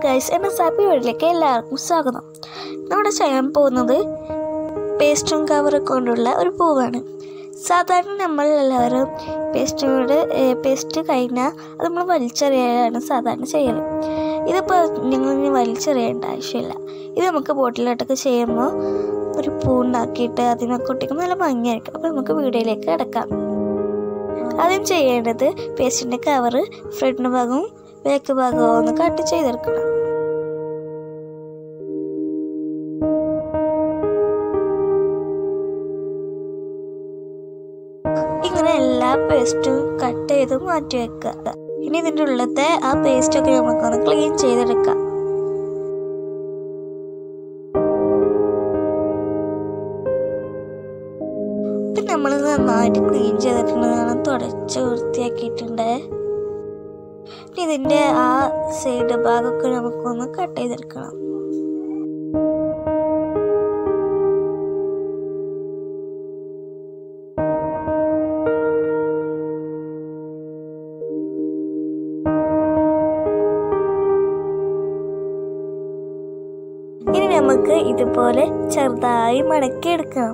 guys എൻ്റെ സാപ്പി വീട്ടിലേക്ക് എല്ലാവർക്കും സ്വാഗതം നമ്മുടെ ചെയ്യാൻ പോകുന്നത് പേസ്റ്റും കവറൊക്കെ കൊണ്ടുള്ള ഒരു പൂവാണ് സാധാരണ നമ്മൾ എല്ലാവരും പേസ്റ്റിനോട് പേസ്റ്റ് കഴിഞ്ഞാൽ അത് നമ്മൾ വലിച്ചെറിയാനാണ് സാധാരണ ചെയ്യൽ ഇതിപ്പോൾ നിങ്ങൾ ഇനി വലിച്ചെറിയേണ്ട ആവശ്യമില്ല ഇത് നമുക്ക് ബോട്ടിലോട്ടൊക്കെ ചെയ്യുമ്പോൾ ഒരു പൂ ഉണ്ടാക്കിയിട്ട് അതിനൊക്കെ ഒട്ടിക്കുമ്പോൾ നല്ല ഭംഗിയായിരിക്കും അപ്പോൾ നമുക്ക് വീഡിയോയിലേക്ക് കിടക്കാം ആദ്യം ചെയ്യേണ്ടത് പേസ്റ്റിൻ്റെ കവറ് ഫ്രണ്ട് ഭാഗവും ബാക്ക് ഭാഗവും ഒന്ന് കട്ട് ചെയ്തെടുക്കണം ഇങ്ങനെ എല്ലാ പേസ്റ്റും കട്ട് ചെയ്ത് മാറ്റി വെക്കുക ഇനി ഇതിൻ്റെ ഉള്ളത്തെ ആ പേസ്റ്റൊക്കെ നമുക്കൊന്ന് ക്ലീൻ ചെയ്തെടുക്കാം ഇപ്പം നമ്മൾ നന്നായിട്ട് ക്ലീൻ ചെയ്തിട്ടുള്ളതാണ് തുടച്ച് വൃത്തിയാക്കിയിട്ടുണ്ട് ഇനി ഇതിൻ്റെ ആ സൈഡ് ഭാഗമൊക്കെ നമുക്കൊന്ന് കട്ട് ചെയ്തെടുക്കണം ഇനി നമുക്ക് ഇതുപോലെ ചെറുതായി മടക്കി എടുക്കണം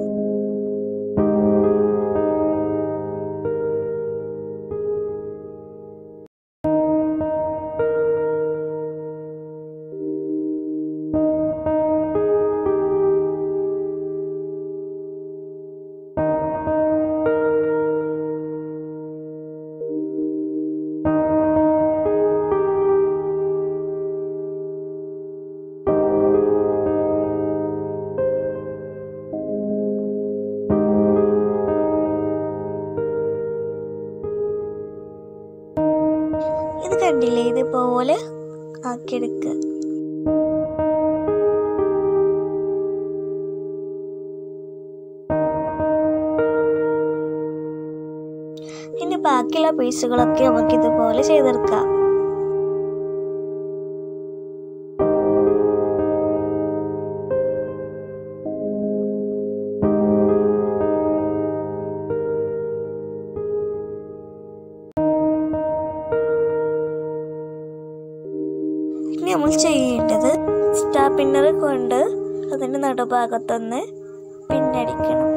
ഇത് കണ്ടില്ലേ ഇതുപോലെ ആക്കിയെടുക്കുക ഇനി ബാക്കിയുള്ള പീസുകളൊക്കെ നമുക്ക് ഇതുപോലെ ചെയ്തെടുക്കാം ഇനി നമ്മൾ ചെയ്യേണ്ടത് സ്റ്റാർ പിന്നർ കൊണ്ട് അതിൻ്റെ നടുഭാഗത്തൊന്ന് പിന്നടിക്കണം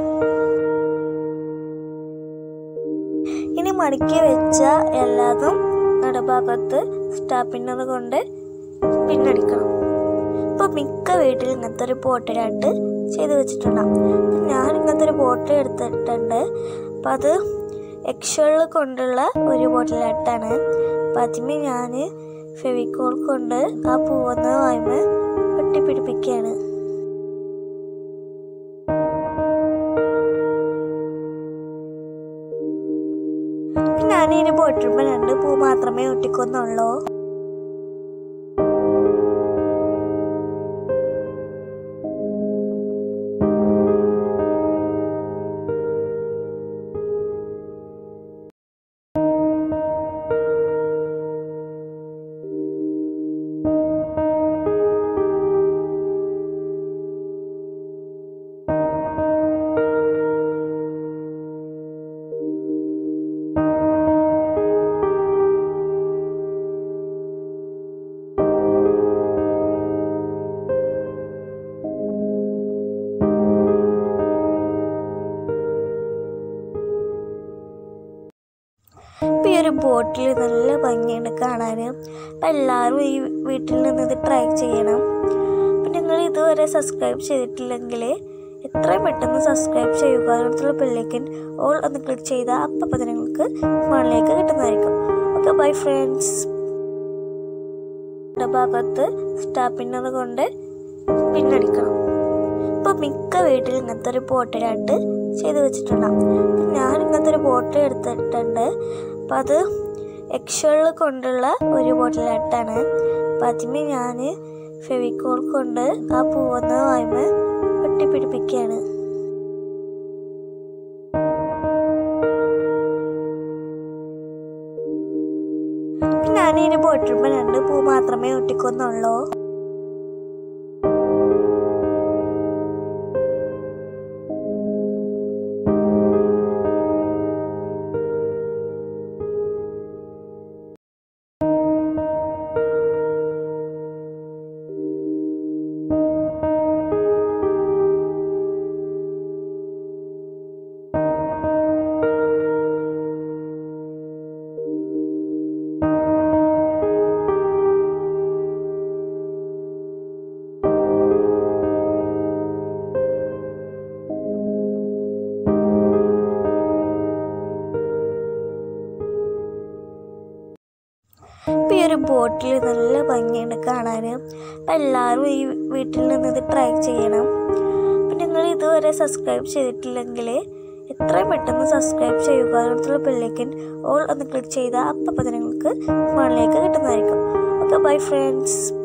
ഇനി മടക്കി വെച്ച എല്ലാതും നടുഭാഗത്ത് സ്റ്റാർ പിന്നർ കൊണ്ട് പിന്നടിക്കണം ഇപ്പോൾ മിക്ക വീട്ടിൽ ഇങ്ങനത്തെ ഒരു പോട്ടിലായിട്ട് ചെയ്ത് വെച്ചിട്ടുണ്ടാവും അപ്പം ഞാൻ ഇങ്ങനത്തെ ഒരു ബോട്ടിൽ എടുത്തിട്ടുണ്ട് അപ്പം അത് എക്സോളിൽ കൊണ്ടുള്ള ഒരു ബോട്ടിലായിട്ടാണ് അപ്പം ആദ്യമേ ഞാൻ ഫെവിക്കോൾ കൊണ്ട് ആ പൂവെന്ന് വായ്മ ഒട്ടിപ്പിടിപ്പിക്കുകയാണ് ഞാൻ ഇനി ബോട്ടിലുമ്പോൾ രണ്ട് പൂ മാത്രമേ ഒട്ടിക്കുന്നുള്ളൂ ഇപ്പം ഈ ഒരു ബോട്ടിൽ നല്ല ഭംഗിയുണ്ട് കാണാൻ അപ്പം എല്ലാവരും ഈ വീട്ടിൽ നിന്ന് ഇത് ട്രൈ ചെയ്യണം അപ്പം നിങ്ങൾ ഇതുവരെ സബ്സ്ക്രൈബ് ചെയ്തിട്ടില്ലെങ്കിൽ എത്രയും പെട്ടെന്ന് സബ്സ്ക്രൈബ് ചെയ്യുക അടുത്തുള്ള ബെല്ലേക്കൻ ഓൾ ഒന്ന് ക്ലിക്ക് ചെയ്താൽ അപ്പം അപ്പം നിങ്ങൾക്ക് ഫോണിലേക്ക് കിട്ടുന്നതായിരിക്കും ഓക്കെ ബൈ ഫ്രണ്ട്സ് ഭാഗത്ത് സ്റ്റാപ്പിന്നർ കൊണ്ട് പിന്നടിക്കണം ഇപ്പോൾ മിക്ക വീട്ടിൽ ഇങ്ങനത്തെ ഒരു ബോട്ടിലായിട്ട് ചെയ്ത് വെച്ചിട്ടുണ്ടാവും അപ്പം ഞാൻ ഇങ്ങനത്തെ ഒരു ബോട്ടിൽ എടുത്തിട്ടുണ്ട് അപ്പം അത് എക്സോളിൽ കൊണ്ടുള്ള ഒരു ബോട്ടിലായിട്ടാണ് അപ്പം ആദ്യമേ ഞാൻ ഫെവിക്കോൾ കൊണ്ട് ആ പൂവെന്ന് വായ്മ ഒട്ടിപ്പിടിപ്പിക്കുകയാണ് ഞാൻ ഇനി ബോട്ടിലുമ്പോൾ രണ്ട് പൂ മാത്രമേ ഒട്ടിക്കുന്നുള്ളൂ ഈ ഒരു ബോട്ടിൽ നല്ല ഭംഗിയുണ്ട് കാണാൻ അപ്പം എല്ലാവരും ഈ വീട്ടിൽ നിന്ന് ഇത് ട്രൈ ചെയ്യണം അപ്പം നിങ്ങൾ ഇതുവരെ സബ്സ്ക്രൈബ് ചെയ്തിട്ടില്ലെങ്കിൽ എത്രയും പെട്ടെന്ന് സബ്സ്ക്രൈബ് ചെയ്യുക അടുത്തുള്ള ബെല്ലേക്കൻ ഓൾ ഒന്ന് ക്ലിക്ക് ചെയ്താൽ അപ്പം തന്നെ നിങ്ങൾക്ക് ഫോണിലേക്ക് കിട്ടുന്നതായിരിക്കും ഓക്കെ ബൈ ഫ്രണ്ട്സ്